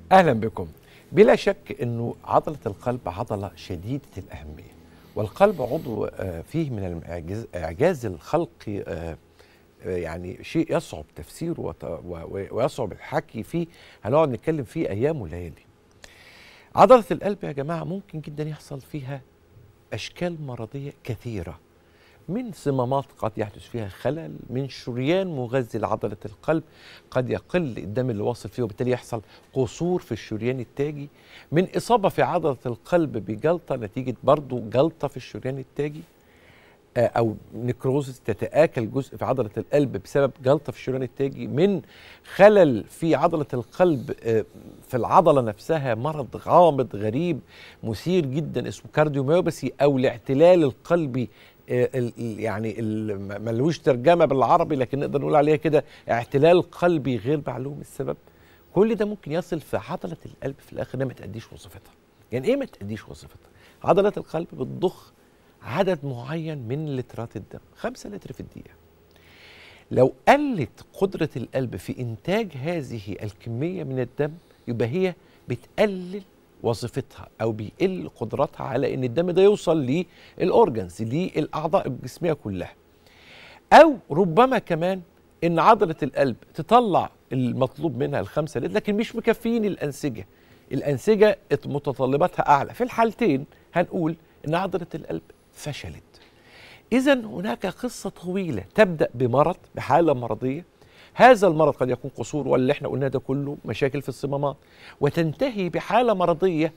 اهلا بكم بلا شك انه عضله القلب عضله شديده الاهميه والقلب عضو آه، فيه من الاعجاز اعجاز الخلق آه، آه، يعني شيء يصعب تفسيره وت- و- و- ويصعب الحكي فيه هنقعد نتكلم فيه ايام وليالي عضله القلب يا جماعه ممكن جدا يحصل فيها اشكال مرضيه كثيره من صمامات قد يحدث فيها خلل من شريان مغذي لعضلة القلب قد يقل الدم اللي واصل فيه وبالتالي يحصل قصور في الشريان التاجي من إصابة في عضلة القلب بجلطة نتيجة برضو جلطة في الشريان التاجي آه، أو نكروزس تتآكل جزء في عضلة القلب بسبب جلطة في الشريان التاجي من خلل في عضلة القلب آه، في العضلة نفسها مرض غامض غريب مثير جدا اسمه كارديوميوباثي أو الاعتلال القلبي آه، ال- ال- يعني ال- م- ملوش ترجمه بالعربي لكن نقدر نقول عليها كده اعتلال قلبي غير معلوم السبب كل ده ممكن يصل في عضله القلب في الاخر انها ما تاديش وظيفتها يعني ايه ما تاديش وظيفتها عضله القلب بتضخ عدد معين من لترات الدم 5 لتر في الدقيقه لو قلت قدره القلب في انتاج هذه الكميه من الدم يبقى هي بتقلل وظيفتها او بيقل قدرتها على ان الدم ده يوصل للاورجنز للاعضاء الجسميه كلها او ربما كمان ان عضله القلب تطلع المطلوب منها الخمسة لتر لكن مش مكفيين الانسجه الانسجه متطلباتها اعلى في الحالتين هنقول ان عضله القلب فشلت اذا هناك قصه طويله تبدا بمرض بحاله مرضيه هذا المرض قد يكون قصور واللي احنا قلناه ده كله مشاكل في الصمامات وتنتهي بحاله مرضيه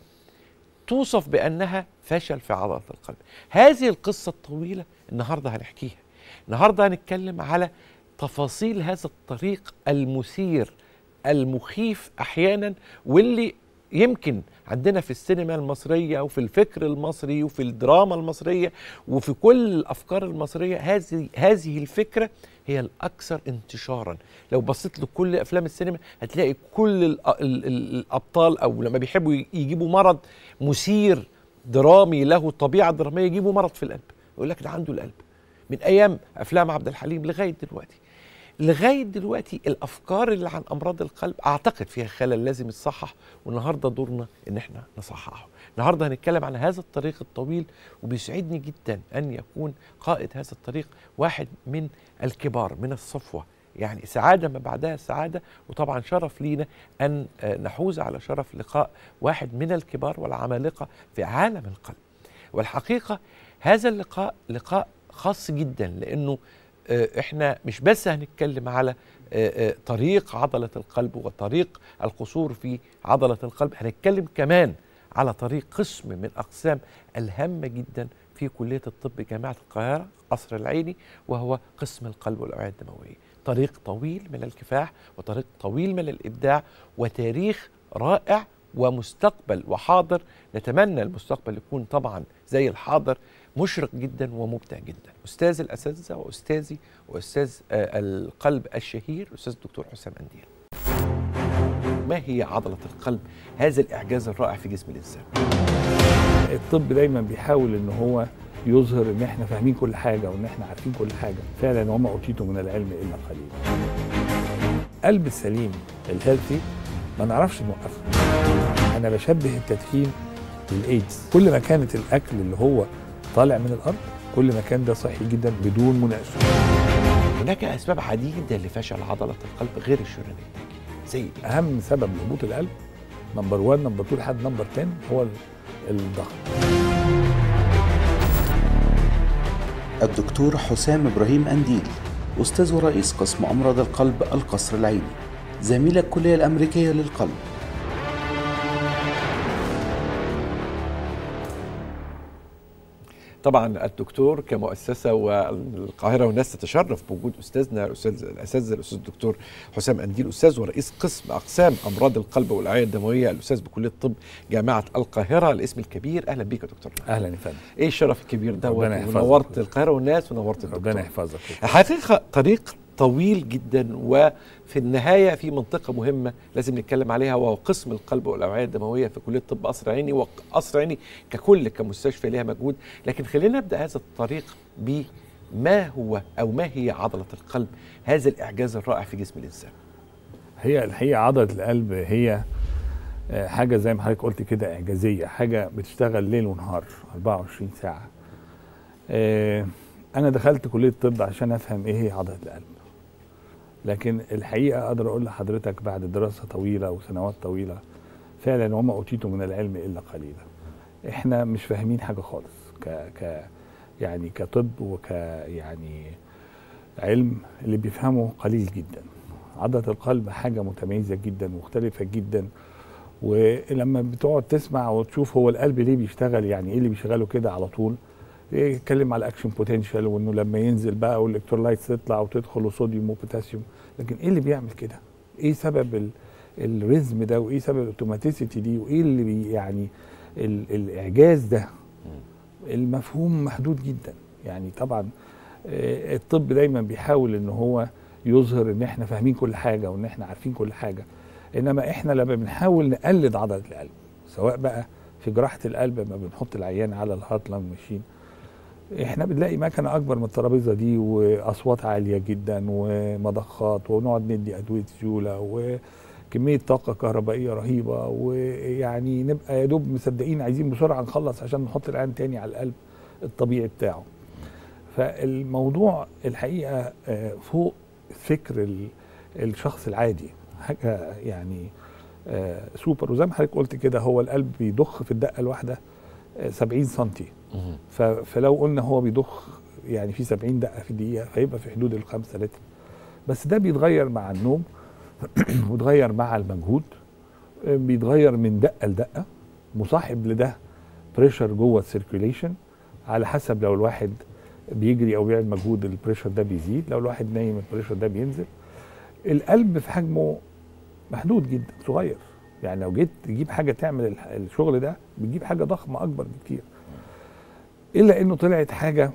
توصف بانها فشل في عضله القلب هذه القصه الطويله النهارده هنحكيها النهارده هنتكلم على تفاصيل هذا الطريق المثير المخيف احيانا واللي يمكن عندنا في السينما المصرية وفي الفكر المصري وفي الدراما المصرية وفي كل الأفكار المصرية هذه هذه الفكرة هي الأكثر انتشارا لو بصيت لكل أفلام السينما هتلاقي كل ال ال ال الأبطال أو لما بيحبوا يجيبوا مرض مثير درامي له طبيعة درامية يجيبوا مرض في القلب يقول لك ده عنده القلب من أيام أفلام عبد الحليم لغاية دلوقتي لغايه دلوقتي الافكار اللي عن امراض القلب اعتقد فيها خلل لازم يتصحح والنهارده دورنا ان احنا نصححه. النهارده هنتكلم عن هذا الطريق الطويل وبيسعدني جدا ان يكون قائد هذا الطريق واحد من الكبار من الصفوه يعني سعاده ما بعدها سعاده وطبعا شرف لينا ان آه، نحوز على شرف لقاء واحد من الكبار والعمالقه في عالم القلب. والحقيقه هذا اللقاء لقاء خاص جدا لانه آه، احنا مش بس هنتكلم على آه، آه، طريق عضلة القلب وطريق القصور في عضلة القلب هنتكلم كمان على طريق قسم من أقسام الهامة جدا في كلية الطب جامعة القاهرة قصر العيني وهو قسم القلب والأوعية الدموية طريق طويل من الكفاح وطريق طويل من الإبداع وتاريخ رائع ومستقبل وحاضر نتمنى المستقبل يكون طبعا زي الحاضر مشرق جدا ومبدع جدا استاذ الاساتذه واستاذي واستاذ آه، القلب الشهير استاذ الدكتور حسام انديل ما هي عضله القلب هذا الاعجاز الرائع في جسم الانسان الطب دايما بيحاول ان هو يظهر ان احنا فاهمين كل حاجه وان احنا عارفين كل حاجه فعلا وما اوتيتم من العلم الا قليلا قلب السليم الهيلثي ما نعرفش نوقفه انا بشبه التدخين بالايدز كل ما كانت الاكل اللي هو طالع من الارض كل ما كان ده صحي جدا بدون مناقشه هناك اسباب عديده لفشل عضله القلب غير الشريان التاجي زي إيه؟ اهم سبب لهبوط القلب نمبر 1 نمبر 2 لحد نمبر 10 هو الضغط الدكتور حسام إبراهيم أنديل أستاذ ورئيس قسم أمراض القلب القصر العيني زميل الكلية الأمريكية للقلب طبعا الدكتور كمؤسسه والقاهره والناس تتشرف بوجود استاذنا الاستاذ الاساتذه الاستاذ الدكتور حسام انديل استاذ ورئيس قسم اقسام امراض القلب والاوعيه الدمويه الاستاذ بكليه الطب جامعه القاهره الاسم الكبير اهلا بيك يا دكتور اهلا يا فندم ايه الشرف الكبير ده ربنا يحفظك. ونورت القاهره والناس ونورت الدكتور ربنا يحفظك الحقيقه طريق طويل جدا وفي النهايه في منطقه مهمه لازم نتكلم عليها وهو قسم القلب والاوعيه الدمويه في كليه طب قصر عيني وقصر عيني ككل كمستشفى ليها مجهود لكن خلينا نبدا هذا الطريق بما هو او ما هي عضله القلب هذا الاعجاز الرائع في جسم الانسان هي الحقيقه عضله القلب هي آه، حاجه زي ما حضرتك قلت كده اعجازيه حاجه بتشتغل ليل ونهار 24 ساعه آه، انا دخلت كليه الطب عشان افهم ايه هي عضله القلب لكن الحقيقه اقدر اقول لحضرتك بعد دراسه طويله وسنوات طويله فعلا وما اوتيتم من العلم الا قليلا احنا مش فاهمين حاجه خالص ك ك يعني كطب وك يعني علم اللي بيفهمه قليل جدا عضله القلب حاجه متميزه جدا مختلفه جدا ولما بتقعد تسمع وتشوف هو القلب ليه بيشتغل يعني ايه اللي بيشغله كده على طول يتكلم على الاكشن بوتنشال وانه لما ينزل بقى والالكترولايتس تطلع وتدخل وصوديوم وبوتاسيوم لكن ايه اللي بيعمل كده؟ ايه سبب ال الريزم ده وايه سبب الاوتوماتيسيتي دي وايه اللي بي يعني ال الاعجاز ده المفهوم محدود جدا يعني طبعا آه، الطب دايما بيحاول ان هو يظهر ان احنا فاهمين كل حاجه وان احنا عارفين كل حاجه انما احنا لما بنحاول نقلد عضله القلب سواء بقى في جراحه القلب لما بنحط العيان على الهارت لانج ماشين احنا بنلاقي مكنه اكبر من الترابيزه دي واصوات عاليه جدا ومضخات ونقعد ندي ادويه سيوله وكميه طاقه كهربائيه رهيبه ويعني نبقى يا دوب مصدقين عايزين بسرعه نخلص عشان نحط العيان تاني على القلب الطبيعي بتاعه فالموضوع الحقيقه آه، فوق فكر ال- الشخص العادي حاجه يعني آه، سوبر وزي ما حضرتك قلت كده هو القلب بيضخ في الدقه الواحده آه، 70 سنتي ف- فلو قلنا هو بيضخ يعني في 70 دقه في الدقيقه فيبقى في حدود الخمسة لتر بس ده بيتغير مع النوم ويتغير مع المجهود آه، بيتغير من دقه لدقه مصاحب لده بريشر جوه السيركيوليشن على حسب لو الواحد بيجري او بيعمل مجهود البريشر ده بيزيد لو الواحد نايم البريشر ده بينزل القلب في حجمه محدود جدا صغير يعني لو جيت تجيب حاجه تعمل الح- الشغل ده بتجيب حاجه ضخمه اكبر بكتير الا انه طلعت حاجه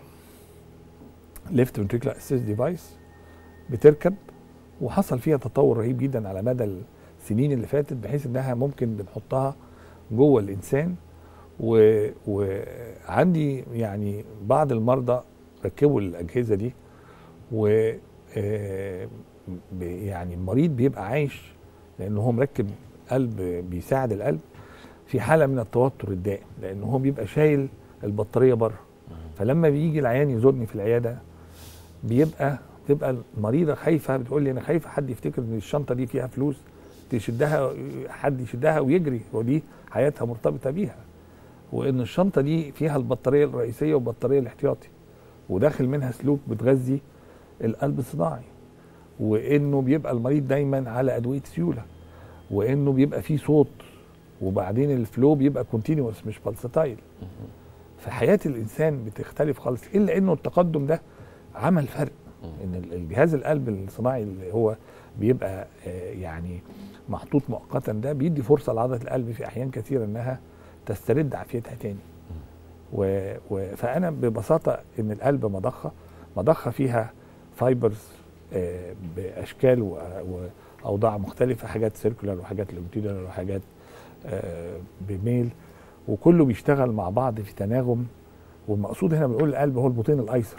ليفت ventricular assist ديفايس بتركب وحصل فيها تطور رهيب جدا على مدى السنين اللي فاتت بحيث انها ممكن بنحطها جوه الانسان و- وعندي يعني بعض المرضى ركبوا الاجهزه دي و آه، ب- يعني المريض بيبقى عايش لانه هو مركب قلب بيساعد القلب في حاله من التوتر الدائم لانه هو بيبقى شايل البطاريه بره فلما بيجي العيان يزورني في العياده بيبقى تبقى المريضه خايفه بتقول لي انا خايفه حد يفتكر ان الشنطه دي فيها فلوس تشدها حد يشدها ويجري ودي حياتها مرتبطه بيها وان الشنطه دي فيها البطاريه الرئيسيه والبطاريه الاحتياطي وداخل منها سلوك بتغذي القلب الصناعي وانه بيبقى المريض دايما على ادويه سيوله وانه بيبقى فيه صوت وبعدين الفلو بيبقى كونتينوس مش بالساتايل فحياه الانسان بتختلف خالص الا انه التقدم ده عمل فرق ان ال- الجهاز القلب الصناعي اللي هو بيبقى آه، يعني محطوط مؤقتا ده بيدي فرصه لعضله القلب في احيان كثيره انها تسترد عافيتها تاني و... و... فانا ببساطه ان القلب مضخه مضخه فيها فايبرز آه، باشكال و... واوضاع مختلفه حاجات سيركولار وحاجات لونجيتودينال وحاجات آه، بميل وكله بيشتغل مع بعض في تناغم والمقصود هنا بنقول القلب هو البطين الايسر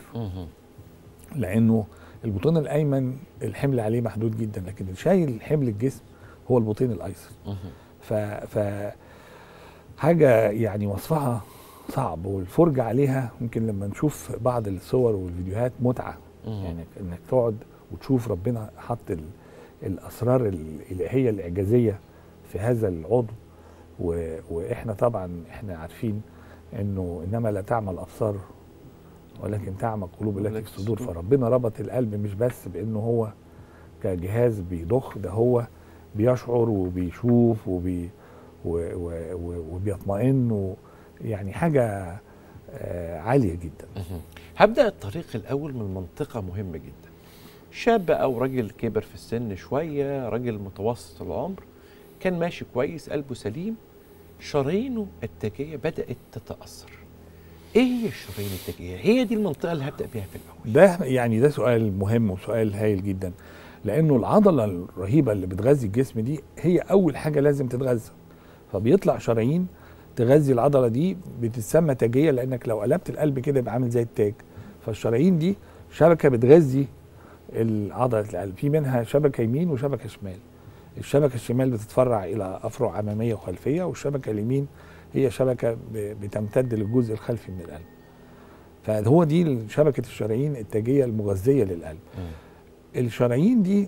لانه البطين الايمن الحمل عليه محدود جدا لكن اللي شايل حمل الجسم هو البطين الايسر ف ف حاجه يعني وصفها صعب والفرجه عليها يمكن لما نشوف بعض الصور والفيديوهات متعه يعني انك تقعد وتشوف ربنا حط ال- الاسرار الالهيه الاعجازيه في هذا العضو و... واحنا طبعا احنا عارفين انه انما لا تعمى الابصار ولكن تعمى القلوب التي في الصدور فربنا ربط القلب مش بس بانه هو كجهاز بيضخ ده هو بيشعر وبيشوف وبي و... و... و... وبيطمئن و... يعني حاجه آه، عاليه جدا هبدا الطريق الاول من منطقه مهمه جدا شاب او راجل كبر في السن شويه راجل متوسط العمر كان ماشي كويس قلبه سليم شرايينه التاجيه بدات تتاثر ايه هي الشرايين التاجيه هي دي المنطقه اللي هبدا بيها في الاول ده يعني ده سؤال مهم وسؤال هايل جدا لانه العضله الرهيبه اللي بتغذي الجسم دي هي اول حاجه لازم تتغذى فبيطلع شرايين تغذي العضله دي بتتسمى تاجيه لانك لو قلبت القلب كده يبقى عامل زي التاج فالشرايين دي شبكه بتغذي العضله القلب في منها شبكه يمين وشبكه شمال الشبكه الشمال بتتفرع الى افرع اماميه وخلفيه والشبكه اليمين هي شبكه ب- بتمتد للجزء الخلفي من القلب فهو دي شبكه الشرايين التاجيه المغذيه للقلب الشرايين دي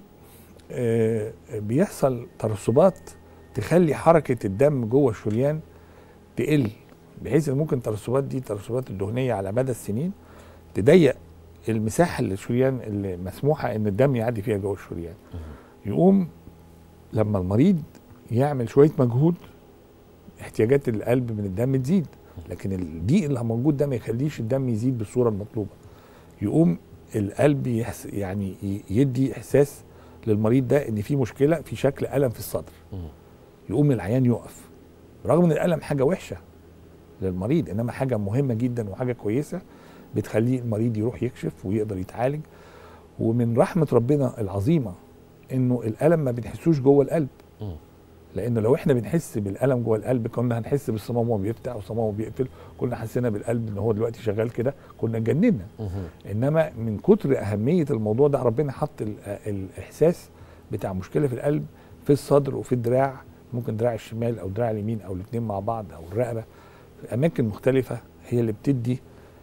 آه، بيحصل ترسبات تخلي حركه الدم جوه الشريان تقل بحيث ان ممكن الترسبات دي الترسبات الدهنيه على مدى السنين تضيق المساحه اللي الشريان اللي مسموحه ان الدم يعدي فيها جوه الشريان يقوم لما المريض يعمل شويه مجهود احتياجات القلب من الدم تزيد لكن الضيق اللي موجود ده ما يخليش الدم يزيد بالصوره المطلوبه يقوم القلب يحس يعني ي- يدي احساس للمريض ده ان في مشكله في شكل الم في الصدر يقوم العيان يقف رغم ان الالم حاجه وحشه للمريض انما حاجه مهمه جدا وحاجه كويسه بتخليه المريض يروح يكشف ويقدر يتعالج ومن رحمه ربنا العظيمه انه الالم ما بنحسوش جوه القلب مم. لانه لو احنا بنحس بالالم جوه القلب كنا هنحس بالصمام وهو بيفتح والصمام وهو بيقفل كنا حسينا بالقلب ان هو دلوقتي شغال كده كنا اتجننا انما من كتر اهميه الموضوع ده ربنا حط ال- الاحساس بتاع مشكله في القلب في الصدر وفي الدراع ممكن دراع الشمال او دراع اليمين او الاثنين مع بعض او الرقبه في اماكن مختلفه هي اللي بتدي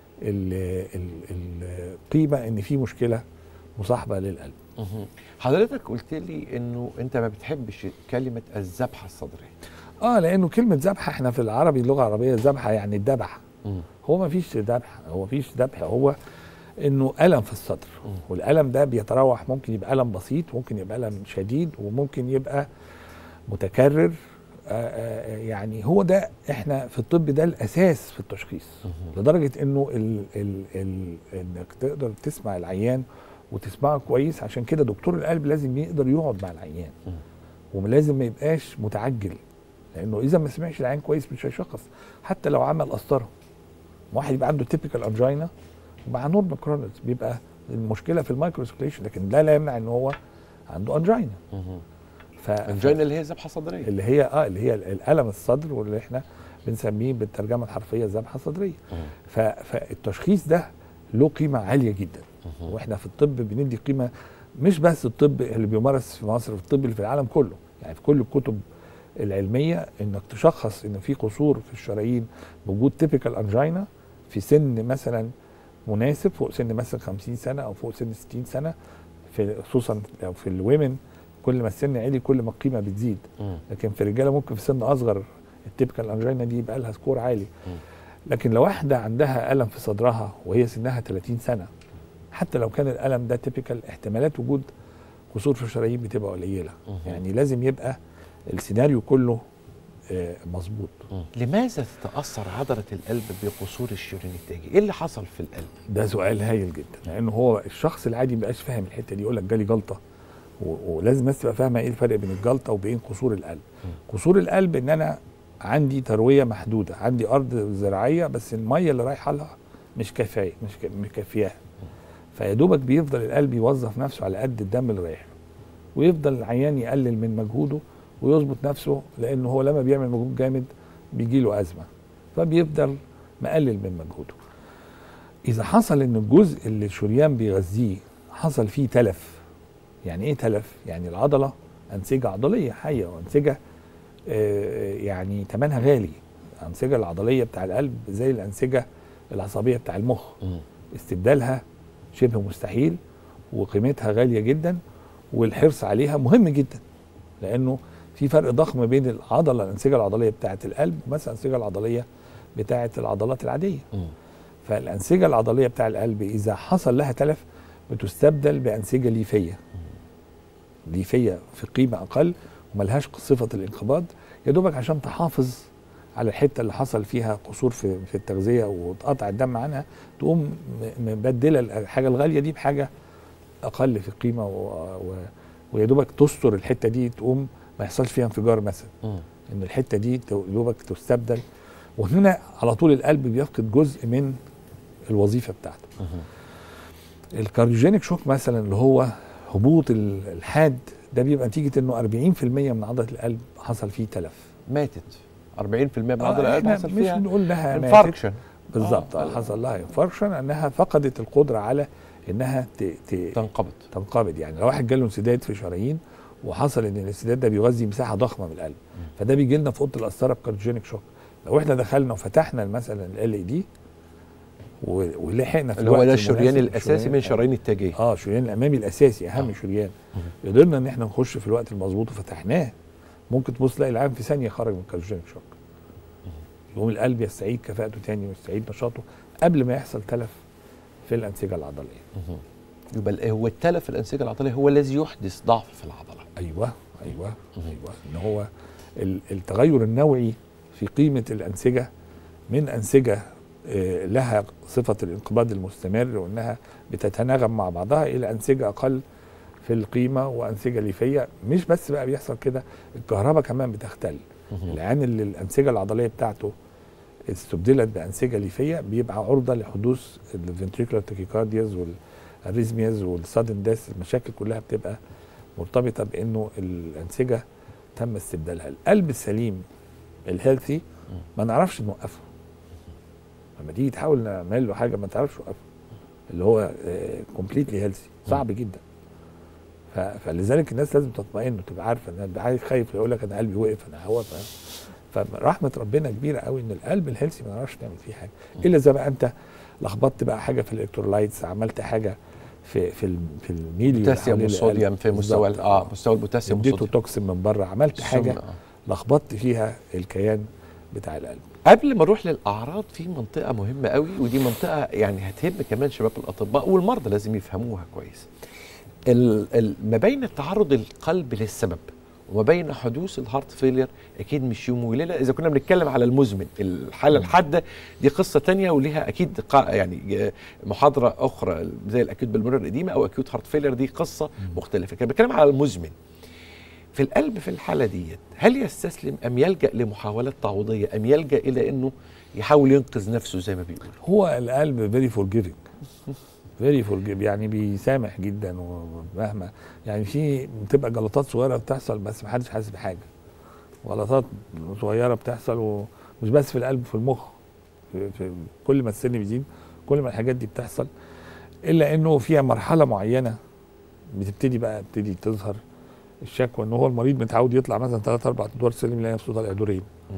ال- ال- القيمه ان في مشكله مصاحبه للقلب مهم. حضرتك قلت لي انه انت ما بتحبش كلمه الذبحه الصدريه اه لانه كلمه ذبحه احنا في العربي اللغه العربيه ذبحه يعني الذبح مم. هو ما فيش ذبح هو ما فيش ذبح هو انه الم في الصدر مم. والالم ده بيتراوح ممكن يبقى الم بسيط ممكن يبقى الم شديد وممكن يبقى متكرر آه، آه، يعني هو ده احنا في الطب ده الاساس في التشخيص مهم. لدرجه انه ال ال ال انك تقدر تسمع العيان وتسمعه كويس عشان كده دكتور القلب لازم يقدر يقعد مع العيان مم. ولازم ما يبقاش متعجل لانه اذا ما سمعش العيان كويس مش هيشخص حتى لو عمل قسطره واحد يبقى عنده تيبيكال انجينا مع نورمال كرونز بيبقى المشكله في المايكروسكليشن لكن ده لا يمنع ان هو عنده انجينا مهم. ف انجينا اللي هي ذبحه صدريه اللي هي اه اللي هي الالم الصدر واللي احنا بنسميه بالترجمه الحرفيه ذبحه صدريه مم. ف... فالتشخيص ده له قيمه عاليه جدا مهم. واحنا في الطب بندي قيمه مش بس الطب اللي بيمارس في مصر في الطب اللي في العالم كله يعني في كل الكتب العلميه انك تشخص ان في قصور في الشرايين بوجود تيبيكال انجينا في سن مثلا مناسب فوق سن مثلا 50 سنه او فوق سن 60 سنه في خصوصا لو في الومن كل ما السن عالي كل ما القيمه بتزيد مم. لكن في الرجاله ممكن في سن اصغر التيبيكال انجينا دي يبقى لها سكور عالي مم. لكن لو واحده عندها الم في صدرها وهي سنها 30 سنه حتى لو كان الالم ده تيبيكال احتمالات وجود قصور في الشرايين بتبقى قليله مهم. يعني لازم يبقى السيناريو كله آه، مظبوط مم. لماذا تتاثر عضله القلب بقصور الشريان التاجي ايه اللي حصل في القلب ده سؤال هايل جدا لان هو الشخص العادي مبقاش فاهم الحته دي يقول لك جالي جلطه و- ولازم الناس تبقى فاهمه ايه الفرق بين الجلطه وبين قصور القلب قصور القلب ان انا عندي ترويه محدوده عندي ارض زراعيه بس الميه اللي رايحه لها مش كفايه مش ك- مش كافياها فيا دوبك بيفضل القلب يوظف نفسه على قد الدم اللي رايح له ويفضل العيان يقلل من مجهوده ويظبط نفسه لانه هو لما بيعمل مجهود جامد بيجي له ازمه فبيفضل مقلل من مجهوده اذا حصل ان الجزء اللي الشريان بيغذيه حصل فيه تلف يعني ايه تلف يعني العضله انسجه عضليه حيه وانسجه آه، يعني ثمنها غالي الانسجه العضليه بتاع القلب زي الانسجه العصبيه بتاع المخ مم. استبدالها شبه مستحيل وقيمتها غاليه جدا والحرص عليها مهم جدا لانه في فرق ضخم بين العضله الانسجه العضليه بتاعه القلب ومثلا الانسجه العضليه بتاعه العضلات العاديه مم. فالانسجه العضليه بتاع القلب اذا حصل لها تلف بتستبدل بانسجه ليفيه ليفيه في قيمه اقل وملهاش صفه الانقباض يا دوبك عشان تحافظ على الحته اللي حصل فيها قصور في في التغذيه واتقطع الدم عنها تقوم م- مبدله الحاجه الغاليه دي بحاجه اقل في القيمه و... و... ويا دوبك تستر الحته دي تقوم ما يحصلش فيها انفجار مثلا مم. ان الحته دي تو- يا دوبك تستبدل وهنا على طول القلب بيفقد جزء من الوظيفه بتاعته مهم. الكارديوجينيك شوك مثلا اللي هو هبوط ال- الحاد ده بيبقى نتيجه انه 40% من عضله القلب حصل فيه تلف ماتت 40% من آه، عضله القلب إحنا حصل مش فيها بنقول لها ماتت انفاركشن بالظبط آه. آه. حصل لها انفاركشن انها فقدت القدره على انها ت... ت... تنقبض تنقبض يعني لو واحد جاله انسداد في شرايين وحصل ان الانسداد ده بيغذي مساحه ضخمه من القلب فده بيجي لنا في اوضه القسطره بكارديوجينيك شوك لو احنا دخلنا وفتحنا مثلا ال اي دي ولحقنا في اللي هو الوقت ده الشريان المناسب، الاساسي من الشريان- شرايين التاجيه اه الشريان الامامي الاساسي اهم آه. شريان قدرنا ان احنا نخش في الوقت المظبوط وفتحناه ممكن تبص تلاقي العام في ثانيه خرج من كارديوجينيك شوك يقوم القلب يستعيد كفاءته تاني ويستعيد نشاطه قبل ما يحصل تلف في الانسجه العضليه يبقى ال- هو التلف الانسجه العضليه هو الذي يحدث ضعف في العضله ايوه ايوه ايوه ان هو ال- التغير النوعي في قيمه الانسجه من انسجه آه، لها صفه الانقباض المستمر وانها بتتناغم مع بعضها الى انسجه اقل في القيمه وانسجه ليفيه مش بس بقى بيحصل كده الكهرباء كمان بتختل العين اللي الانسجه العضليه بتاعته استبدلت بانسجه ليفيه بيبقى عرضه لحدوث الفنتريكولار تاكيكاردياز والاريزمياز والسادن داس المشاكل كلها بتبقى مرتبطه بانه الانسجه تم استبدالها القلب السليم الهيلثي ما نعرفش نوقفه لما تيجي تحاول نعمل له حاجه ما تعرفش توقفه اللي هو كومبليتلي هيلثي صعب جدا ف- فلذلك الناس لازم تطمئن وتبقى عارفه ان أنا عايز خايف يقول لك انا قلبي وقف انا هو فرحمه ربنا كبيره قوي ان القلب الهيلثي ما نعرفش نعمل فيه حاجه الا اذا بقى انت لخبطت بقى حاجه في الالكترولايتس عملت حاجه في في ال- في الميلي اللي بوتاسيوم حوالين والصوديوم القلب. في مستوى بالظبط. اه مستوى البوتاسيوم اديته والصوديوم توكسين من بره عملت السم، حاجه آه. لخبطت فيها الكيان بتاع القلب قبل ما نروح للاعراض في منطقه مهمه قوي ودي منطقه يعني هتهم كمان شباب الاطباء والمرضى لازم يفهموها كويس ال- ال- ما بين تعرض القلب للسبب وما بين حدوث الهارت فيلير اكيد مش يوم وليله اذا كنا بنتكلم على المزمن الحاله الحاده دي قصه تانية وليها اكيد قا- يعني ج- محاضره اخرى زي الاكيوت بالمونر القديمه او اكيوت هارت فيلير دي قصه مختلفه كان بنتكلم على المزمن في القلب في الحاله ديت هل يستسلم ام يلجا لمحاولات تعويضيه ام يلجا الى انه يحاول ينقذ نفسه زي ما بيقولوا هو القلب فيري فورجيفنج فيري فورجيف يعني بيسامح جدا ومهما يعني في بتبقى جلطات صغيره بتحصل بس محدش حاسس بحاجه غلطات صغيره بتحصل ومش بس في القلب في المخ في, في كل ما السن بيزيد كل ما الحاجات دي بتحصل الا انه فيها مرحله معينه بتبتدي بقى بتبتدي تظهر الشكوى ان هو المريض متعود يطلع مثلا ثلاث اربع ادوار سلم يلاقي نفسه طالع دورين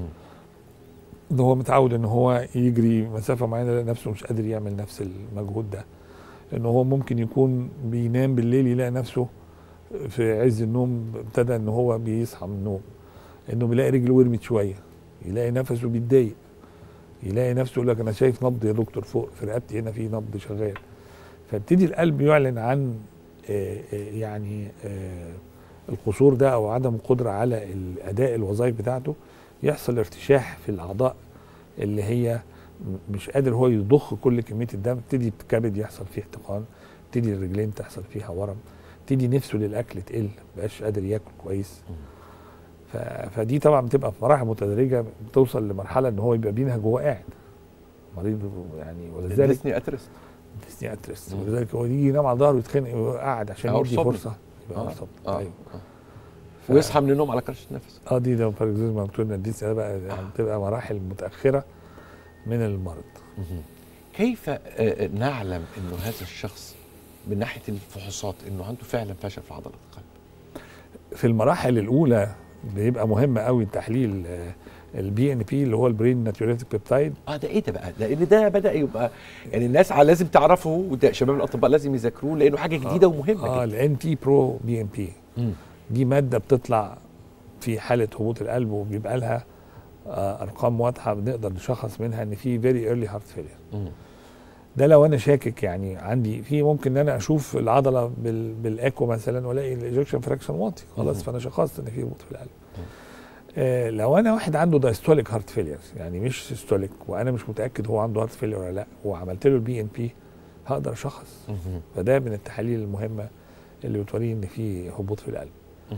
ان هو متعود ان هو يجري مسافه معينه يلاقي نفسه مش قادر يعمل نفس المجهود ده ان هو ممكن يكون بينام بالليل يلاقي نفسه في عز النوم ابتدى ان هو بيصحى من النوم انه بيلاقي رجله ورمت شويه يلاقي نفسه بيتضايق يلاقي نفسه يقول لك انا شايف نبض يا دكتور فوق في رقبتي هنا في نبض شغال فابتدي القلب يعلن عن آه، آه، يعني آه، القصور ده او عدم القدره على الاداء الوظائف بتاعته يحصل ارتشاح في الاعضاء اللي هي م- مش قادر هو يضخ كل كميه الدم تبتدي الكبد يحصل فيه احتقان تبتدي الرجلين تحصل فيها ورم تبتدي نفسه للاكل تقل مبقاش قادر ياكل كويس ف... فدي طبعا بتبقى في مراحل متدرجه بتوصل لمرحله ان هو يبقى بينهج وهو قاعد مريض يعني ولذلك ديسني اترست ديسني اترس مم. ولذلك هو يجي ينام على ظهره ويتخانق وقاعد عشان أو يدي صبر. فرصه يبقى آه. أرصد. آه. أيوة. آه. ف- ويصحى من النوم على كرشه نفس اه دي ده باركزيزم مقتولنا دي ده بقى يعني آه. بتبقى مراحل متاخره من المرض كيف آه، آه، نعلم انه هذا الشخص من ناحيه الفحوصات انه عنده فعلا فشل في عضله القلب في المراحل الاولى بيبقى مهم قوي تحليل البي ان بي اللي هو البرين ناتيوريتك بيبتايد اه ده ايه ده بقى لان ده بدا يبقى يعني الناس ع- لازم تعرفه وده شباب الاطباء لازم يذاكروه لانه حاجه جديده ومهمه اه جدا الان تي برو بي ان بي مم. دي ماده بتطلع في حاله هبوط القلب وبيبقى لها آه ارقام واضحه بنقدر نشخص منها ان في فيري ايرلي هارت فيلير مم. ده لو انا شاكك يعني عندي في ممكن ان انا اشوف العضله بال بالايكو مثلا والاقي الايجكشن فراكشن واطي خلاص مم. فانا شخصت ان في هبوط في القلب آه لو انا واحد عنده دايستوليك هارت فيلير يعني مش سيستوليك وانا مش متاكد هو عنده هارت فيلير ولا لا وعملت له البي ان بي هقدر اشخص مم. فده من التحاليل المهمه اللي بتوريني ان في هبوط في القلب مم.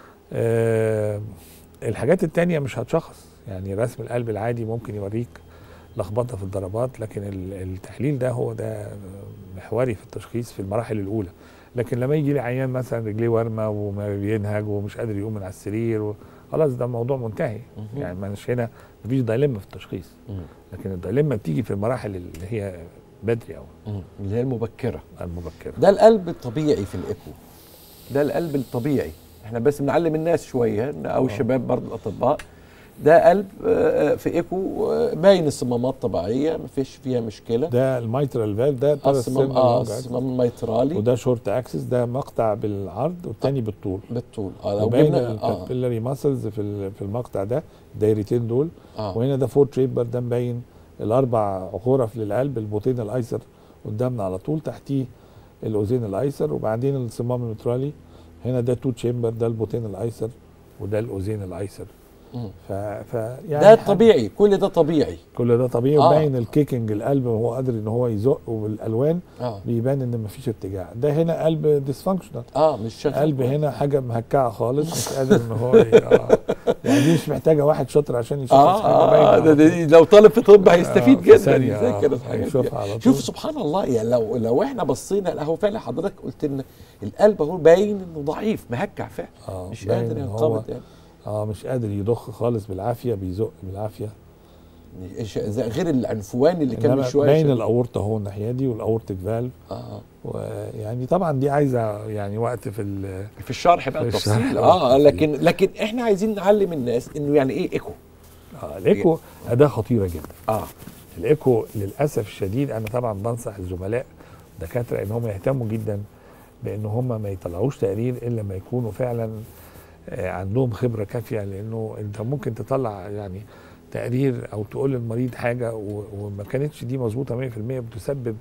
آه الحاجات التانية مش هتشخص يعني رسم القلب العادي ممكن يوريك لخبطه في الضربات لكن ال- التحليل ده هو ده محوري في التشخيص في المراحل الاولى لكن لما يجي لي عيان مثلا رجليه ورمه وما بينهج ومش قادر يقوم من على السرير و- خلاص ده موضوع منتهي مهم. يعني مش هنا مفيش دايلما في التشخيص مم. لكن الدايلما بتيجي في المراحل اللي هي بدري او مم. اللي هي المبكره المبكره ده القلب الطبيعي في الايكو ده القلب الطبيعي احنا بس بنعلم الناس شويه إن- او الشباب برضه الاطباء ده قلب آه، آه، في ايكو آه، باين الصمامات طبيعيه مفيش فيها مشكله ده الميترال فالف ده آه، ترى الصمام السن اه الموجع. الصمام الميترالي وده شورت اكسس ده مقطع بالعرض والتاني بالطول بالطول اه لو وباين جبنا اه الكابيلاري ماسلز في ال- في المقطع ده الدايرتين دول اه وهنا ده فور تشامبر ده مبين الاربع غرف للقلب البطين الايسر قدامنا على طول تحتيه الاذين الايسر وبعدين الصمام المترالي هنا ده تو تشامبر ده البطين الايسر وده الاذين الايسر مم. ف, ف يعني ده حاجة- طبيعي كل ده طبيعي كل ده طبيعي آه. وباين الكيكنج القلب وهو قادر ان هو يزق وبالالوان اه بيبان ان مفيش ارتجاع ده هنا قلب ديسفانكشنال اه مش شغال قلب هنا حاجه مهكعه خالص مش قادر ان هو ي- آه. يعني دي مش محتاجه واحد شاطر عشان يشخص اه حاجه اه باينة ده, على طول. ده لو طالب في طب هيستفيد آه، في جدا ثانية، ازاي آه، كده الحاجات دي. هيشوفها على شوف طول. سبحان الله يعني لو لو احنا بصينا اهو فعلا حضرتك قلت لنا القلب اهو باين انه ضعيف مهكع فعلا اه مش باين قادر إن هو ينقبض يعني اه مش قادر يضخ خالص بالعافيه بيزق بالعافيه إيش- زي- غير العنفوان اللي كان من انما شويه باين شا- الاورطه اهو الناحيه دي والاورتيك فالف اه ويعني طبعا دي عايزه يعني وقت في ال- في الشرح بقى في الشرح، التفصيل آه، اه لكن لكن احنا عايزين نعلم الناس انه يعني ايه ايكو آه الايكو اداه خطيره جدا اه الايكو للاسف الشديد انا طبعا بنصح الزملاء دكاتره ان هم يهتموا جدا بان هم ما يطلعوش تقرير الا لما يكونوا فعلا آه، عندهم خبره كافيه لانه انت ممكن تطلع يعني تقرير او تقول للمريض حاجه و- وما كانتش دي مظبوطه 100% بتسبب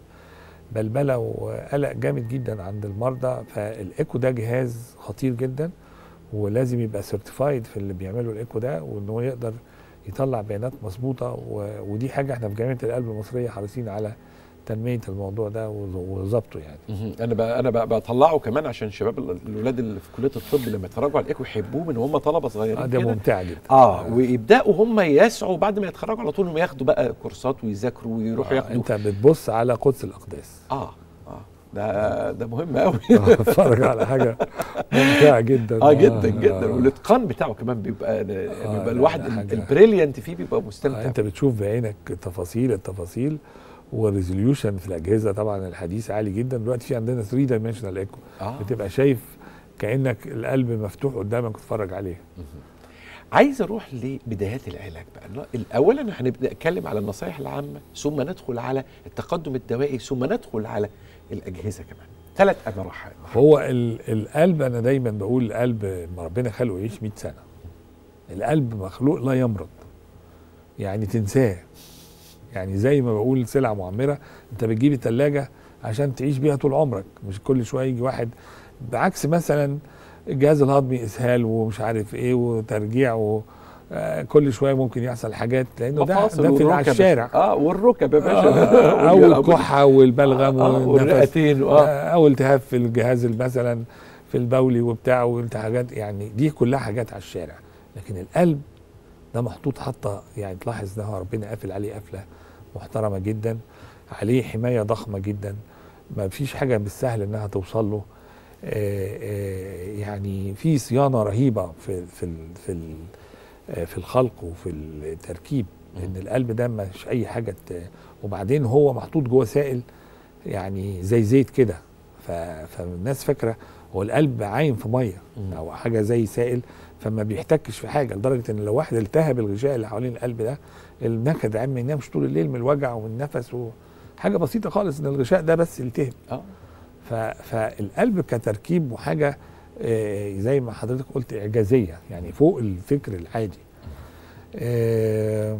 بلبله وقلق جامد جدا عند المرضى فالايكو ده جهاز خطير جدا ولازم يبقى سيرتيفايد في اللي بيعملوا الايكو ده وان هو يقدر يطلع بيانات مظبوطه و- ودي حاجه احنا في جامعه القلب المصريه حريصين على تنميه الموضوع ده وظ- وظبطه يعني مهم. انا بقى انا بقى بطلعه كمان عشان شباب ال- الولاد اللي في كليه الطب لما يتفرجوا على الايكو يحبوه من هم طلبه آه، صغيرين ده كده ممتع جدا اه ويبداوا هم يسعوا بعد ما يتخرجوا على طول انهم ياخدوا بقى كورسات ويذاكروا ويروحوا آه، ياخدوا انت بتبص على قدس الاقداس اه اه ده ده مهم قوي اتفرج على حاجه ممتعه جدا اه جدا جدا آه. والاتقان بتاعه كمان بيبقى آه، بيبقى لا، الواحد لا، حاجة- البريليانت فيه بيبقى آه، مستمتع انت بتشوف بعينك تفاصيل التفاصيل والريزوليوشن في الاجهزه طبعا الحديثه عالي جدا دلوقتي في عندنا 3 دايمنشنال ايكو آه. بتبقى شايف كانك القلب مفتوح قدامك تتفرج عليه عايز اروح لبدايات العلاج بقى اولا هنبدا نتكلم على النصائح العامه ثم ندخل على التقدم الدوائي ثم ندخل على الاجهزه كمان ثلاث مراحل هو ال- القلب انا دايما بقول القلب ما ربنا خلقه يعيش 100 سنه القلب مخلوق لا يمرض يعني تنساه يعني زي ما بقول سلعه معمره انت بتجيب الثلاجه عشان تعيش بيها طول عمرك مش كل شويه يجي واحد بعكس مثلا الجهاز الهضمي اسهال ومش عارف ايه وترجيع و آه، كل شويه ممكن يحصل حاجات لانه ده مفاصل ده في على والركب. الشارع اه والركب يا باشا آه، او الكحه والبلغم آه، والنفس والرئتين اه او التهاب في الجهاز مثلا في البولي وبتاع وانت حاجات يعني دي كلها حاجات على الشارع لكن القلب ده محطوط حتى يعني تلاحظ ده ربنا قافل عليه قفله محترمه جدا عليه حمايه ضخمه جدا ما فيش حاجه بالسهل انها توصل له آه، آه، يعني في صيانه رهيبه في في ال- في ال- آه، في الخلق وفي التركيب ان القلب ده مش اي حاجه ت- وبعدين هو محطوط جوه سائل يعني زي زيت كده ف- فالناس فاكره هو القلب عايم في ميه مم. او حاجه زي سائل فما بيحتكش في حاجه لدرجه ان لو واحد التهب الغشاء اللي حوالين القلب ده النكد عم ما ينامش طول الليل من الوجع ومن النفس و... حاجه بسيطه خالص ان الغشاء ده بس يلتهب اه ف... فالقلب كتركيب وحاجه آه، زي ما حضرتك قلت اعجازيه يعني فوق الفكر العادي آه،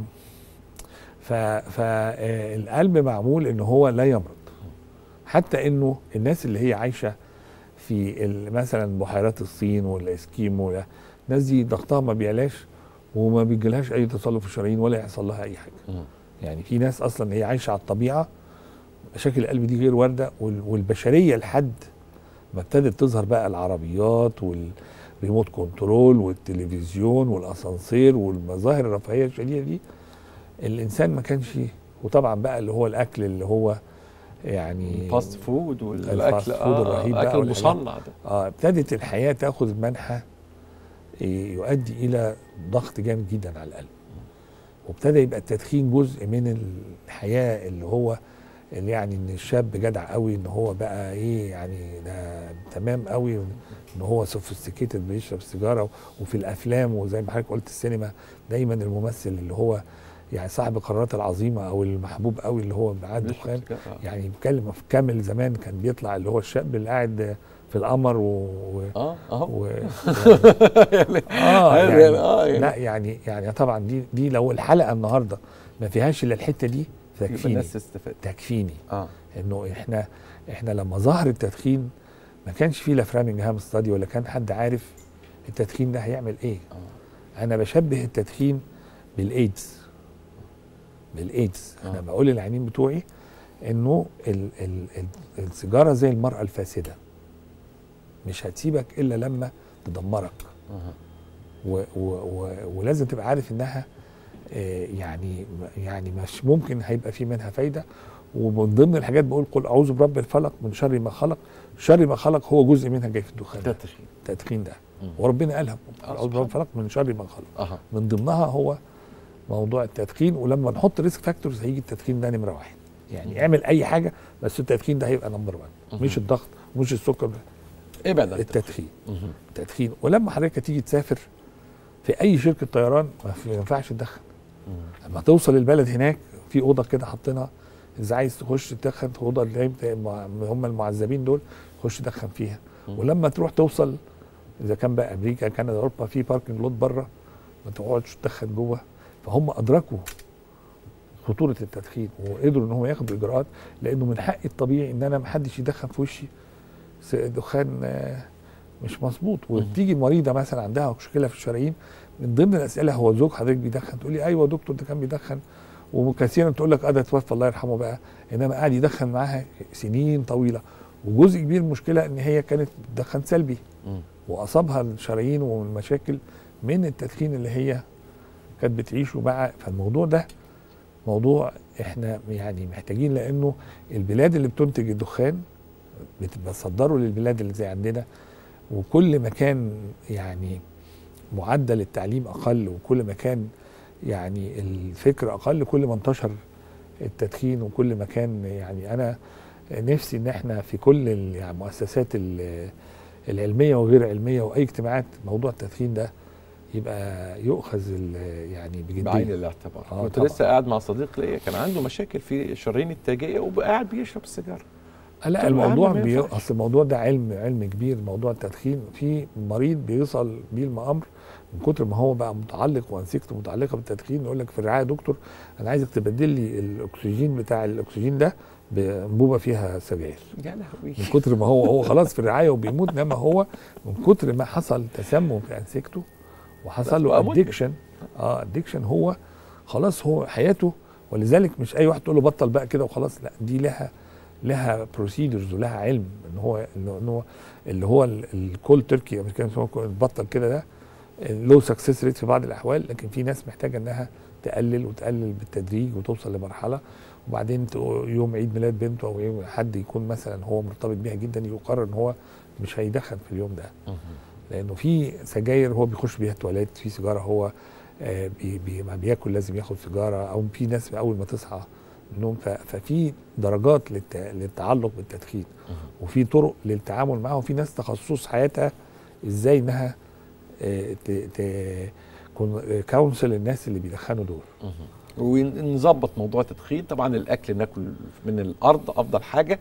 ف فالقلب معمول ان هو لا يمرض حتى انه الناس اللي هي عايشه في ال- مثلا بحيرات الصين والاسكيمو ده الناس دي ضغطها ما بيعلاش وما بيجيلهاش اي تصلب في الشرايين ولا يحصل لها اي حاجه مم. يعني في ناس اصلا هي عايشه على الطبيعه مشاكل القلب دي غير وارده وال- والبشريه لحد ما ابتدت تظهر بقى العربيات والريموت كنترول والتلفزيون والاسانسير والمظاهر الرفاهيه الشديده دي الانسان ما كانش وطبعا بقى اللي هو الاكل اللي هو يعني الفاست فود الفاست والاكل فود الرهيب بقى الاكل والحاجات. المصنع ده اه ابتدت الحياه تاخذ منحى إيه، يؤدي الى ضغط جامد جدا على القلب وابتدى يبقى التدخين جزء من الحياه اللي هو اللي يعني ان الشاب جدع قوي ان هو بقى ايه يعني ده تمام قوي ان هو سوفيستيكيتد بيشرب سيجاره وفي الافلام وزي ما حضرتك قلت السينما دايما الممثل اللي هو يعني صاحب القرارات العظيمه او المحبوب قوي اللي هو معاه الدخان يعني بيتكلم في كامل زمان كان بيطلع اللي هو الشاب اللي قاعد في القمر و, و اه اه و... يعني اه يعني- يعني آه، يعني. لا يعني يعني طبعا دي دي لو الحلقه النهارده ما فيهاش الا الحته دي يبقى تكفيني الناس تستفاد تكفيني اه انه احنا احنا لما ظهر التدخين ما كانش فيه لا فرامنجهام ستادي ولا كان حد عارف التدخين ده هيعمل ايه اه انا بشبه التدخين بالايدز بالايدز انا آه. بقول للعيانين بتوعي انه ال ال ال السيجاره زي المراه الفاسده مش هتسيبك الا لما تدمرك آه. و و و ولازم تبقى عارف انها آه، يعني يعني مش ممكن هيبقى في منها فايده ومن ضمن الحاجات بقول قل اعوذ برب الفلق من شر ما خلق شر ما خلق هو جزء منها جاي في الدخان ده ده تخين التدخين ده مم. وربنا قالها آه، قل اعوذ برب الفلق من شر ما خلق اها من ضمنها هو موضوع التدخين ولما نحط ريسك فاكتورز هيجي التدخين ده نمره واحد يعني اعمل اي حاجه بس التدخين ده هيبقى نمبر 1 مش الضغط مش السكر ابعد عن التدخين مهم. التدخين ولما حضرتك تيجي تسافر في اي شركه طيران ما في- ما ينفعش تدخن مم. لما توصل البلد هناك في اوضه كده حاطينها اذا عايز تخش تدخن في اوضه اللي هي بتاع- هم المعذبين دول خش دخن فيها مم. ولما تروح توصل اذا كان بقى امريكا كندا اوروبا في باركنج لوت بره ما تقعدش تدخن جوه فهم ادركوا خطوره التدخين وقدروا ان هم ياخدوا اجراءات لانه من حقي الطبيعي ان انا ما حدش يدخن في وشي س- دخان آه، مش مظبوط وتيجي المريضه مثلا عندها مشكله في الشرايين من ضمن الاسئله هو زوج حضرتك بيدخن تقول لي ايوه يا دكتور ده كان بيدخن وكثيرا تقول لك اه ده توفى الله يرحمه بقى انما قاعد يدخن معاها سنين طويله وجزء كبير من المشكله ان هي كانت بتدخن سلبي مم. واصابها الشرايين والمشاكل من التدخين اللي هي كانت بتعيشه مع فالموضوع ده موضوع احنا يعني محتاجين لانه البلاد اللي بتنتج الدخان بتصدره للبلاد اللي زي عندنا وكل ما كان يعني معدل التعليم اقل وكل ما كان يعني الفكر اقل كل ما انتشر التدخين وكل ما كان يعني انا نفسي ان احنا في كل ال- يعني المؤسسات ال- العلميه وغير علميه واي اجتماعات موضوع التدخين ده يبقى يؤخذ ال- يعني بعين بجديه الاعتبار آه، كنت طبعاً. لسه قاعد مع صديق ليا كان عنده مشاكل في الشرايين التاجيه وقاعد بيشرب السيجاره لا طب يا الموضوع عم ما بي... ينفعش. اصل الموضوع ده علم علم كبير موضوع التدخين في مريض بيوصل بيه الامر من كتر ما هو بقى متعلق وانسجته متعلقه بالتدخين يقول لك في الرعايه يا دكتور انا عايزك تبدل لي الاكسجين بتاع الاكسجين ده بانبوبه فيها سجاير يا لهوي من كتر ما هو هو خلاص في الرعايه وبيموت انما هو من كتر ما حصل تسمم في انسجته وحصل له بقى مدمن. ادكشن اه ادكشن هو خلاص هو حياته ولذلك مش اي واحد تقول له بطل بقى كده وخلاص لا دي لها لها بروسيدرز ولها علم ان هو ان هو اللي هو الكول تركي امريكان بطل كده ده لو سكسس ريت في بعض الاحوال لكن في ناس محتاجه انها تقلل وتقلل بالتدريج وتوصل لمرحله وبعدين ت- يوم عيد ميلاد بنته او يوم حد يكون مثلا هو مرتبط بيها جدا يقرر ان هو مش هيدخن في اليوم ده مهم. لانه في سجاير هو بيخش بيها التواليت في سيجاره هو آه، بي بي ما بياكل لازم ياخد سيجاره او في ناس اول ما تصحى من النوم ف- ففي درجات للت- للتعلق بالتدخين مهم. وفي طرق للتعامل معاه وفي ناس تخصص حياتها ازاي انها آه، ت- ت- كون- كونسل الناس اللي بيدخنوا دول مهم. ونظبط موضوع التدخين طبعا الاكل ناكل من الارض افضل حاجه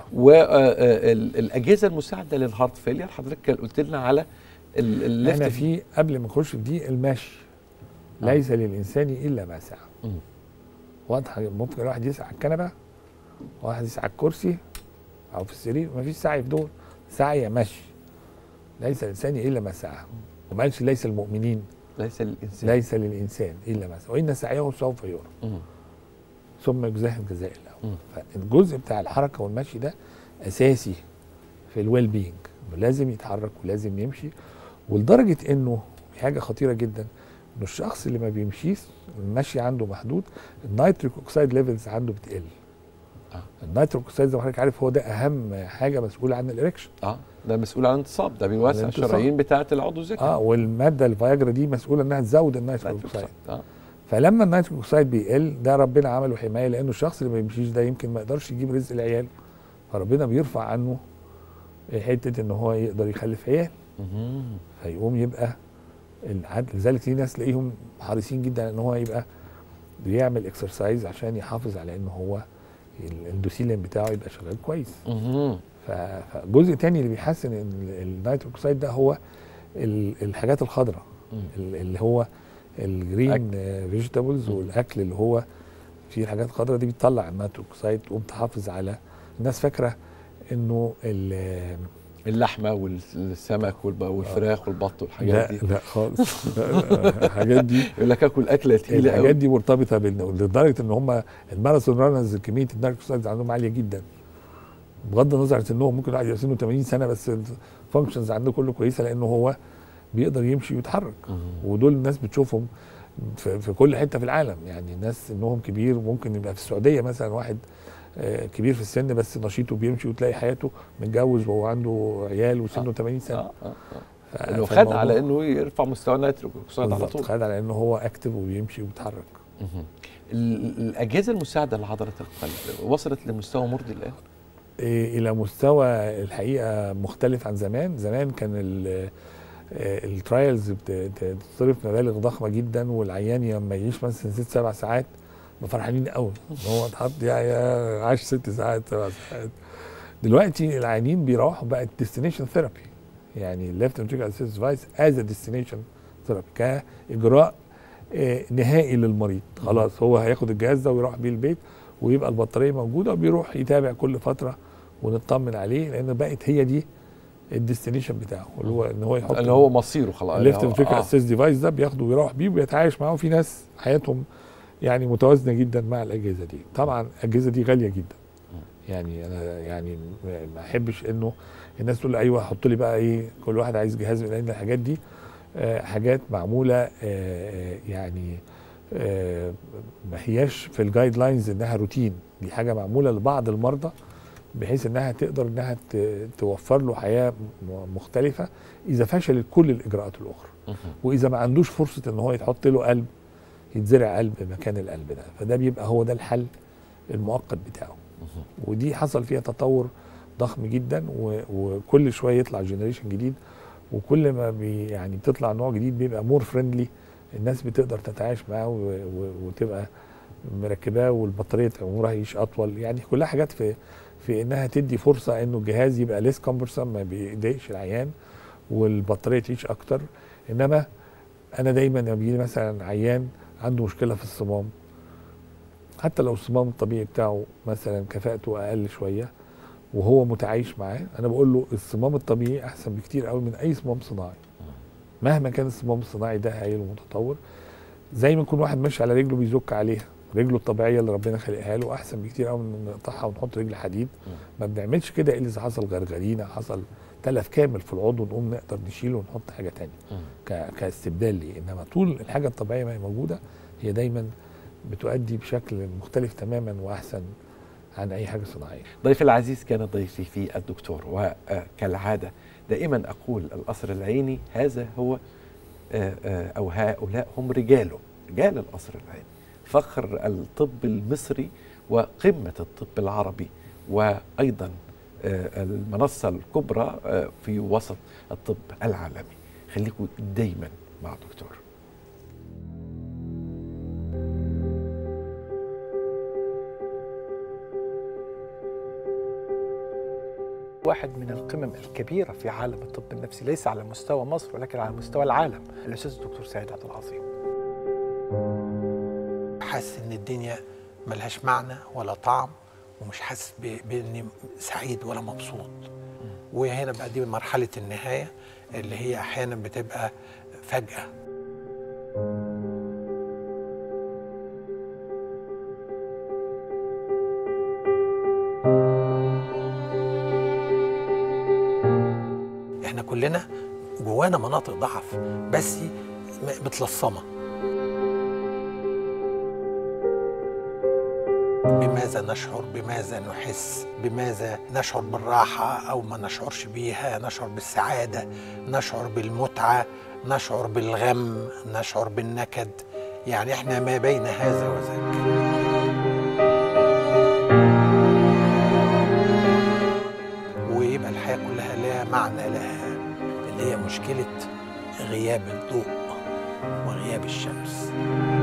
والاجهزه المساعده للهارت فيلير حضرتك قلت لنا على ال- الليفت احنا في قبل ما نخش في دي المشي آه. ليس للانسان الا ما سعى مم. واضحه ممكن الواحد يسعى على الكنبه واحد يسعى على الكرسي او في السرير مفيش سعي في دول سعي مشي ليس الانسان الا ما سعى وما قالش ليس المؤمنين ليس للانسان ليس للانسان الا ما سعى وان سعيه سوف يرى مم. ثم يجزاه الجزاء مم. الاول فالجزء بتاع الحركه والمشي ده اساسي في الويل بينج لازم يتحرك ولازم يمشي ولدرجه انه في حاجه خطيره جدا انه الشخص اللي ما بيمشيش المشي عنده محدود النيتريك اوكسيد ليفلز عنده بتقل آه. النيتريك اوكسيد زي ما حضرتك عارف هو ده اهم حاجه مسؤوله عن الاريكشن اه ده مسؤول عن الانتصاب ده بيوسع الانتصاب. الشرايين بتاعه العضو الذكري اه والماده الفياجرا دي مسؤوله انها تزود النيتريك نيتروكسيد. اوكسيد اه فلما النيتريك اوكسيد بيقل ده ربنا عمله حمايه لانه الشخص اللي ما بيمشيش ده يمكن ما يقدرش يجيب رزق لعياله فربنا بيرفع عنه حته ان هو يقدر يخلف عيال مهم. فيقوم يبقى العدل لذلك في ناس تلاقيهم حريصين جدا ان هو يبقى بيعمل اكسرسايز عشان يحافظ على ان هو ال- الاندوثيليوم بتاعه يبقى شغال كويس مهم. ف- فجزء تاني اللي بيحسن ال- النيتروك اوكسيد ده هو ال- الحاجات الخضراء مم. ال- اللي هو الجرين فيجيتابلز مم. والاكل اللي هو فيه الحاجات الخضراء دي بتطلع النيتروك اوكسيد تقوم تحافظ على الناس فاكره انه ال- اللحمه والسمك والب- والفراخ والبط والحاجات لا دي لا خالص لا، لا، الحاجات دي يقول لك اكل اكله تقيله الحاجات قوي دي مرتبطه بال- لدرجه ان هم الماراثون رانرز كميه النيتروك اوكسيد عندهم عاليه جدا بغض النظر عن سنهم ممكن واحد يبقى سنه 80 سنه بس الفانكشنز عنده كله كويسه لانه هو بيقدر يمشي ويتحرك مهم. ودول الناس بتشوفهم في, في كل حته في العالم يعني الناس انهم كبير ممكن يبقى في السعوديه مثلا واحد آه، كبير في السن بس نشيط وبيمشي وتلاقي حياته متجوز وهو عنده عيال وسنه 80 سنه آه، آه، آه. ف- انه خد فالموضوع- على انه يرفع مستوى النيتروك اوكسيد على بالظبط، طول خد على انه هو اكتف وبيمشي وبيتحرك مهم. ال- الاجهزه المساعده لعضله القلب وصلت لمستوى مرضي الان إيه، الى مستوى الحقيقه مختلف عن زمان زمان كان ال- آه، الترايلز بت- بت- بتصرف مبالغ ضخمه جدا والعيان لما يعيش مثلا ست سبع ساعات بيبقى فرحانين قوي ان هو اتحط يا يا عاش ست ساعات سبع ساعات دلوقتي العيانين بيروحوا بقى ديستنيشن ثيرابي يعني الليفت انتريكال اسيست ديفايس از ديستنيشن ثيرابي كاجراء آه، نهائي للمريض خلاص هو هياخد الجهاز ده ويروح بيه البيت ويبقى البطاريه موجوده وبيروح يتابع كل فتره ونطمن عليه لان بقت هي دي الديستنيشن بتاعه اللي هو ان هو يحط اللي هو مصيره خلاص الليفت هو- انتريكال آه. اسيست ديفايس ده بياخده ويروح بيه وبيتعايش معاه وفي ناس حياتهم يعني متوازنه جدا مع الاجهزه دي طبعا الاجهزه دي غاليه جدا يعني انا يعني ما- ما احبش انه الناس تقول ايوه حط لي بقى ايه كل واحد عايز جهاز لان الحاجات دي آه، حاجات معموله آه، آه، يعني آه، ما هياش في الجايد لاينز انها روتين دي حاجه معموله لبعض المرضى بحيث انها تقدر انها ت- توفر له حياه م- مختلفه اذا فشلت كل الاجراءات الاخرى مهم. واذا ما عندوش فرصه ان هو يتحط له قلب يتزرع قلب مكان القلب ده فده بيبقى هو ده الحل المؤقت بتاعه مهم. ودي حصل فيها تطور ضخم جدا و- وكل شويه يطلع جنريشن جديد وكل ما بي يعني بتطلع نوع جديد بيبقى مور فريندلي الناس بتقدر تتعايش معاه و- و- وتبقى مركباه والبطاريه عمرها يعيش اطول يعني كلها حاجات في في انها تدي فرصه انه الجهاز يبقى ليس كومبرسم ما بيضايقش العيان والبطاريه تعيش اكتر انما انا دايما لما بيجي لي مثلا عيان عنده مشكله في الصمام حتى لو الصمام الطبيعي بتاعه مثلا كفاءته اقل شويه وهو متعايش معاه انا بقول له الصمام الطبيعي احسن بكتير قوي من اي صمام صناعي مهما كان الصمام الصناعي ده هايل ومتطور زي ما يكون واحد ماشي على رجله بيزك عليها رجله الطبيعيه اللي ربنا خلقها له احسن بكتير قوي من نقطعها ونحط رجل حديد ما بنعملش كده الا اذا حصل غرغرينه حصل تلف كامل في العضو نقوم نقدر نشيله ونحط حاجه تانية مم. ك- كاستبدال ليه انما طول الحاجه الطبيعيه ما هي موجوده هي دايما بتؤدي بشكل مختلف تماما واحسن عن اي حاجه صناعيه ضيفي العزيز كان ضيفي في الدكتور وكالعادة دائما أقول القصر العيني هذا هو آه، آه، أو هؤلاء هم رجاله رجال القصر العيني فخر الطب المصري وقمة الطب العربي وأيضا آه، المنصة الكبرى آه، في وسط الطب العالمي خليكم دايما مع دكتور واحد من القمم الكبيرة في عالم الطب النفسي ليس على مستوى مصر ولكن على مستوى العالم الأستاذ الدكتور سعيد عبد العظيم حاسس ان الدنيا ملهاش معنى ولا طعم ومش حاسس ب- باني سعيد ولا مبسوط وهنا بقى دي مرحله النهايه اللي هي احيانا بتبقى فجاه احنا كلنا جوانا مناطق ضعف بس م- متلصمه بماذا نشعر بماذا نحس بماذا نشعر بالراحة أو ما نشعرش بيها نشعر بالسعادة نشعر بالمتعة نشعر بالغم نشعر بالنكد يعني احنا ما بين هذا وذاك ويبقى الحياه كلها لها معنى لها اللي هي مشكله غياب الضوء وغياب الشمس